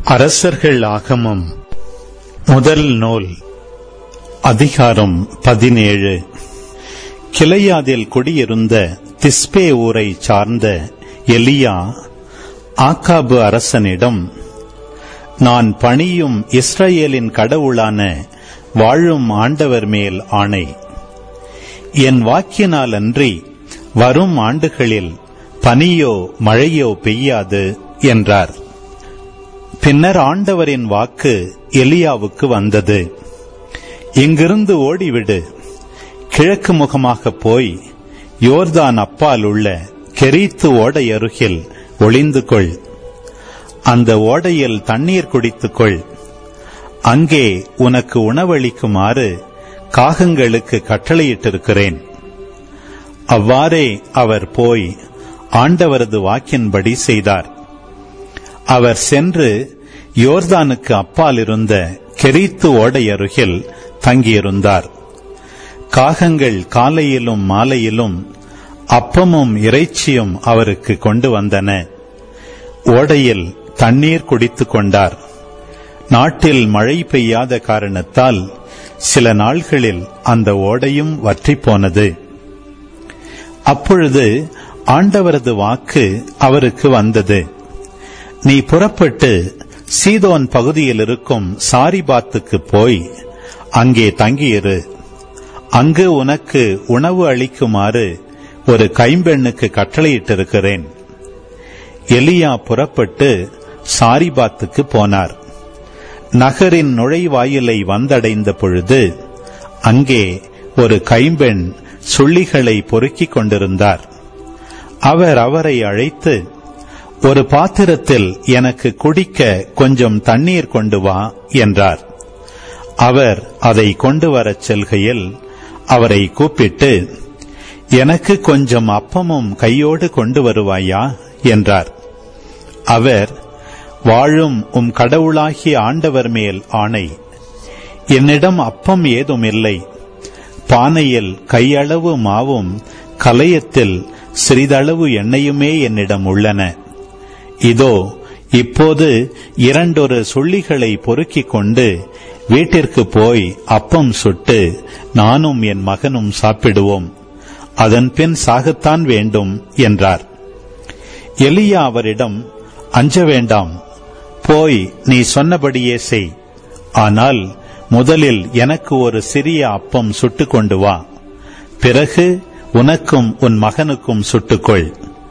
அரசர்கள் ஆகமம் முதல் நூல் அதிகாரம் பதினேழு கிளையாதில் குடியிருந்த திஸ்பே ஊரை சார்ந்த எலியா ஆக்காபு அரசனிடம் நான் பணியும் இஸ்ரவேலின் கடவுளான வாழும் ஆண்டவர் மேல் ஆணை என் வாக்கினால் அன்றி வரும் ஆண்டுகளில் பனியோ மழையோ பெய்யாது என்றார் பின்னர் ஆண்டவரின் வாக்கு எலியாவுக்கு வந்தது இங்கிருந்து ஓடிவிடு கிழக்கு முகமாக போய் யோர்தான் அப்பால் உள்ள கெரீத்து ஓடை அருகில் ஒளிந்து கொள் அந்த ஓடையில் தண்ணீர் குடித்துக் கொள் அங்கே உனக்கு உணவளிக்குமாறு காகங்களுக்கு கட்டளையிட்டிருக்கிறேன் அவ்வாறே அவர் போய் ஆண்டவரது வாக்கின்படி செய்தார் அவர் சென்று யோர்தானுக்கு அப்பால் இருந்த கெரீத்து ஓடை அருகில் தங்கியிருந்தார் காகங்கள் காலையிலும் மாலையிலும் அப்பமும் இறைச்சியும் அவருக்கு கொண்டு வந்தன ஓடையில் தண்ணீர் குடித்துக் கொண்டார் நாட்டில் மழை பெய்யாத காரணத்தால் சில நாள்களில் அந்த ஓடையும் வற்றிப் போனது அப்பொழுது ஆண்டவரது வாக்கு அவருக்கு வந்தது நீ புறப்பட்டு சீதோன் பகுதியில் இருக்கும் சாரிபாத்துக்கு போய் அங்கே தங்கியிரு அங்கு உனக்கு உணவு அளிக்குமாறு ஒரு கைம்பெண்ணுக்கு கட்டளையிட்டிருக்கிறேன் எலியா புறப்பட்டு சாரிபாத்துக்கு போனார் நகரின் நுழைவாயிலை வந்தடைந்த பொழுது அங்கே ஒரு கைம்பெண் சுள்ளிகளை பொறுக்கிக் கொண்டிருந்தார் அவர் அவரை அழைத்து ஒரு பாத்திரத்தில் எனக்கு குடிக்க கொஞ்சம் தண்ணீர் கொண்டு வா என்றார் அவர் அதை கொண்டு வரச் செல்கையில் அவரை கூப்பிட்டு எனக்கு கொஞ்சம் அப்பமும் கையோடு கொண்டு வருவாயா என்றார் அவர் வாழும் உம் கடவுளாகிய ஆண்டவர் மேல் ஆணை என்னிடம் அப்பம் ஏதும் இல்லை பானையில் கையளவு மாவும் கலையத்தில் சிறிதளவு எண்ணெயுமே என்னிடம் உள்ளன இதோ இப்போது இரண்டொரு சுள்ளிகளை பொறுக்கிக் கொண்டு வீட்டிற்கு போய் அப்பம் சுட்டு நானும் என் மகனும் சாப்பிடுவோம் அதன்பின் சாகத்தான் வேண்டும் என்றார் எலியா அவரிடம் அஞ்ச வேண்டாம் போய் நீ சொன்னபடியே செய் ஆனால் முதலில் எனக்கு ஒரு சிறிய அப்பம் சுட்டு கொண்டு வா பிறகு உனக்கும் உன் மகனுக்கும் சுட்டுக்கொள்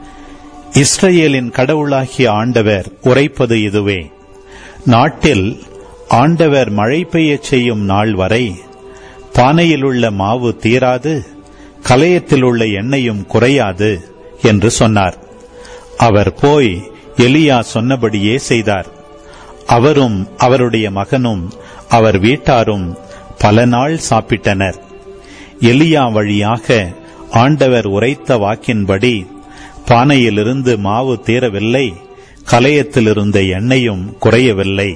இஸ்ரேலின் கடவுளாகிய ஆண்டவர் உரைப்பது இதுவே நாட்டில் ஆண்டவர் மழை பெய்யச் செய்யும் நாள் வரை பானையில் உள்ள மாவு தீராது கலையத்தில் உள்ள எண்ணெயும் குறையாது என்று சொன்னார் அவர் போய் எலியா சொன்னபடியே செய்தார் அவரும் அவருடைய மகனும் அவர் வீட்டாரும் பல நாள் சாப்பிட்டனர் எலியா வழியாக ஆண்டவர் உரைத்த வாக்கின்படி பானையிலிருந்து மாவு தீரவில்லை கலையத்திலிருந்த எண்ணெயும் குறையவில்லை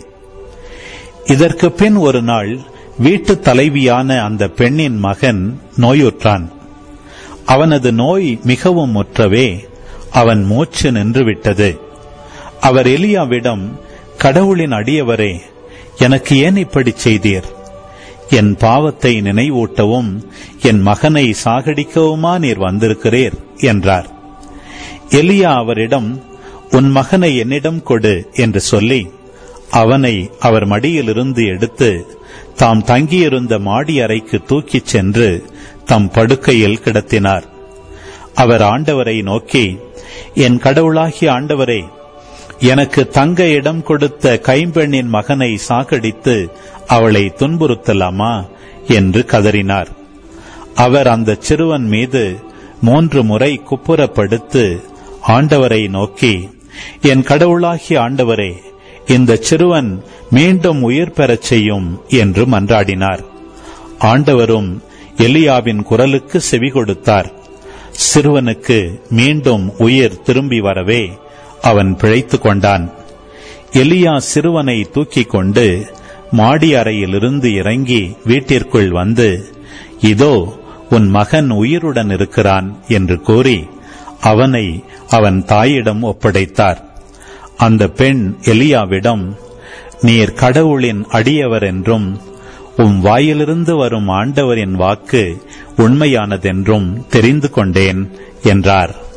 இதற்கு பின் ஒரு நாள் வீட்டு தலைவியான அந்த பெண்ணின் மகன் நோயுற்றான் அவனது நோய் மிகவும் முற்றவே அவன் மூச்சு நின்றுவிட்டது அவர் எலியாவிடம் கடவுளின் அடியவரே எனக்கு ஏன் இப்படி செய்தீர் என் பாவத்தை நினைவூட்டவும் என் மகனை சாகடிக்கவுமா நீர் வந்திருக்கிறீர் என்றார் எலியா அவரிடம் உன் மகனை என்னிடம் கொடு என்று சொல்லி அவனை அவர் மடியிலிருந்து எடுத்து தாம் தங்கியிருந்த மாடி அறைக்கு தூக்கிச் சென்று தம் படுக்கையில் கிடத்தினார் அவர் ஆண்டவரை நோக்கி என் கடவுளாகிய ஆண்டவரே எனக்கு தங்க இடம் கொடுத்த கைம்பெண்ணின் மகனை சாகடித்து அவளை துன்புறுத்தலாமா என்று கதறினார் அவர் அந்த சிறுவன் மீது மூன்று முறை குப்புறப்படுத்து ஆண்டவரை நோக்கி என் கடவுளாகிய ஆண்டவரே இந்த சிறுவன் மீண்டும் உயிர் பெறச் செய்யும் என்று மன்றாடினார் ஆண்டவரும் எலியாவின் குரலுக்கு செவி கொடுத்தார் சிறுவனுக்கு மீண்டும் உயிர் திரும்பி வரவே அவன் பிழைத்துக் கொண்டான் எலியா சிறுவனை தூக்கிக் கொண்டு மாடி அறையிலிருந்து இறங்கி வீட்டிற்குள் வந்து இதோ உன் மகன் உயிருடன் இருக்கிறான் என்று கூறி அவனை அவன் தாயிடம் ஒப்படைத்தார் அந்த பெண் எலியாவிடம் நீர் கடவுளின் அடியவர் என்றும் உம் வாயிலிருந்து வரும் ஆண்டவரின் வாக்கு உண்மையானதென்றும் தெரிந்து கொண்டேன் என்றார்